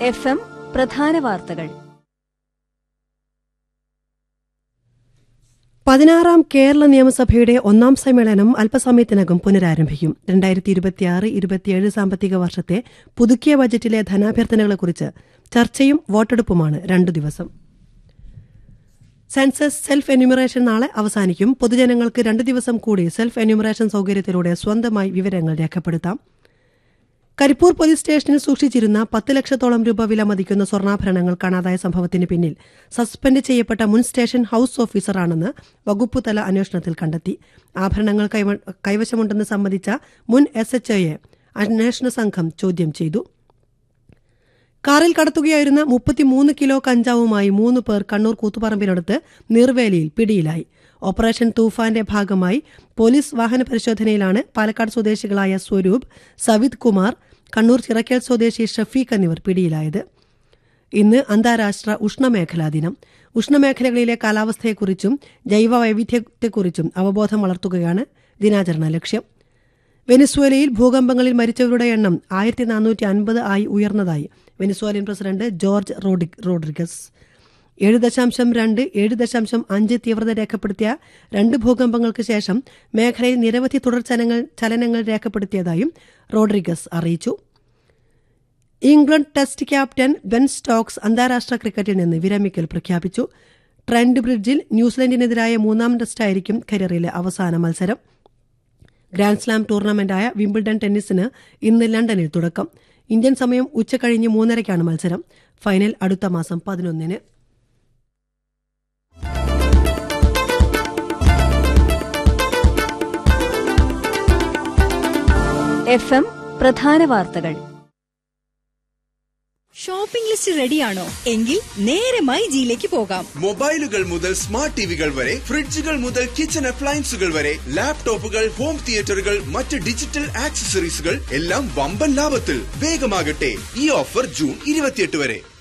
F M പ്രധാന വാർത്തകൾ പതിനാറാം കേരള നിയമസഭയുടെ ഒന്നാം സമ്മേളനം അല്പസമയത്തിനകം പുനരാരംഭിക്കും രണ്ടായിരത്തി ഇരുപത്തിയാറ് ഇരുപത്തിയേഴ് സാമ്പത്തിക വർഷത്തെ പുതുക്കിയ ബജറ്റിലെ ധനാഭ്യർത്ഥനകളെക്കുറിച്ച് ചർച്ചയും വോട്ടെടുപ്പുമാണ് രണ്ടു ദിവസം സെൻസസ് സെൽഫ് എന്യൂമറേഷൻ നാളെ അവസാനിക്കും പൊതുജനങ്ങൾക്ക് രണ്ട് ദിവസം കൂടി സെൽഫ് എന്യൂമറേഷൻ സൌകര്യത്തിലൂടെ സ്വന്തമായി വിവരങ്ങൾ രേഖപ്പെടുത്താം കരിപ്പൂർ പോലീസ് സ്റ്റേഷനിൽ സൂക്ഷിച്ചിരുന്ന പത്ത് ലക്ഷത്തോളം രൂപ വില മതിക്കുന്ന സ്വർണ്ണാഭരണങ്ങൾ കാണാതായ സംഭവത്തിന് പിന്നിൽ സസ്പെൻഡ് ചെയ്യപ്പെട്ട മുൻ സ്റ്റേഷൻ ഹൌസ് ഓഫീസറാണെന്ന് വകുപ്പുതല അന്വേഷണത്തിൽ കണ്ടെത്തി ആഭരണങ്ങൾ കൈവ- കൈവശമുണ്ടെന്ന് സമ്മതിച്ച മുൻ എസ് എച്ച് ഒയെ അന്വേഷണ സംഘം ചോദ്യം ചെയ്തു കാറിൽ കടത്തുകയായിരുന്ന മുപ്പത്തിമൂന്ന് കിലോ കഞ്ചാവുമായി മൂന്ന് പേർ കണ്ണൂർ കൂത്തുപറമ്പിനടുത്ത് നീർവേലിയിൽ പിടിയിലായി ഓപ്പറേഷൻ തൂഫാന്റെ ഭാഗമായി പോലീസ് വാഹന പരിശോധനയിലാണ് പാലക്കാട് സ്വദേശികളായ സ്വരൂപ് സവിത് കുമാർ കണ്ണൂർ ചിറക്കൽ സ്വദേശി ഷഫീഖ് എന്നിവർ പിടിയിലായത് ഇന്ന് അന്താരാഷ്ട്ര ഉഷ്ണമേഖലാ ദിനം ഉഷ്ണമേഖലകളിലെ കാലാവസ്ഥയെക്കുറിച്ചും ജൈവ വൈവിധ്യത്തെക്കുറിച്ചും അവബോധം വളർത്തുകയാണ് ദിനാചരണ ലക്ഷ്യം വെനിസ്വേലയിൽ ഭൂകമ്പങ്ങളിൽ മരിച്ചവരുടെ എണ്ണം ആയിരത്തി നാനൂറ്റി അൻപത് ആയി ഉയർന്നതായി വെനിസ്വേലിയൻ പ്രസിഡന്റ് ജോർജ് റോഡി- റോഡ്രിഗസ് ഏഴ് ദശാംശം രണ്ട് ഏഴ് ദശാംശം അഞ്ച് തീവ്രത രേഖപ്പെടുത്തിയ രണ്ട് ഭൂകമ്പങ്ങൾക്ക് ശേഷം മേഖലയിൽ നിരവധി തുടർചലനങ്ങൾ ചലനങ്ങൾ രേഖപ്പെടുത്തിയതായും റോഡ്രിഗസ് അറിയിച്ചു England test captain Ben Stokes അന്താരാഷ്ട്ര ക്രിക്കറ്റിൽ നിന്ന് വിരമിക്കൽ പ്രഖ്യാപിച്ചു ട്രെൻഡ് ബ്രിഡ്ജിൽ ന്യൂസിലൻഡിനെതിരായ മൂന്നാം ടെസ്റ്റായിരിക്കും കരിയറിലെ അവസാന മത്സരം ഗ്രാൻഡ്സ്ലാം ടൂർണമെന്റായ വിംബിൾഡൺ ടെന്നീസിന് ഇന്ന് ലണ്ടനിൽ തുടക്കം ഇന്ത്യൻ സമയം ഉച്ചകഴിഞ്ഞ് മൂന്നരയ്ക്കാണ് മത്സരം ഫൈനൽ അടുത്ത മാസം പതിനൊന്നിന് എഫ് എം പ്രധാന വാർത്തകൾ ഷോപ്പിംഗ് ലിസ്റ്റ് റെഡിയാണോ എങ്കിൽ നേരെ മൈ ജിയിലേക്ക് പോകാം മൊബൈലുകൾ മുതൽ സ്മാർട്ട് ടിവികൾ വരെ ഫ്രിഡ്ജുകൾ മുതൽ കിച്ചൺ അപ്ലയൻസുകൾ വരെ ലാപ്ടോപ്പുകൾ ഹോം തിയേറ്ററുകൾ മറ്റ് ഡിജിറ്റൽ ആക്സസറീസുകൾ എല്ലാം വമ്പൻ ലാഭത്തിൽ വേഗമാകട്ടെ ഈ ഓഫർ ജൂൺ ഇരുപത്തിയെട്ട് വരെ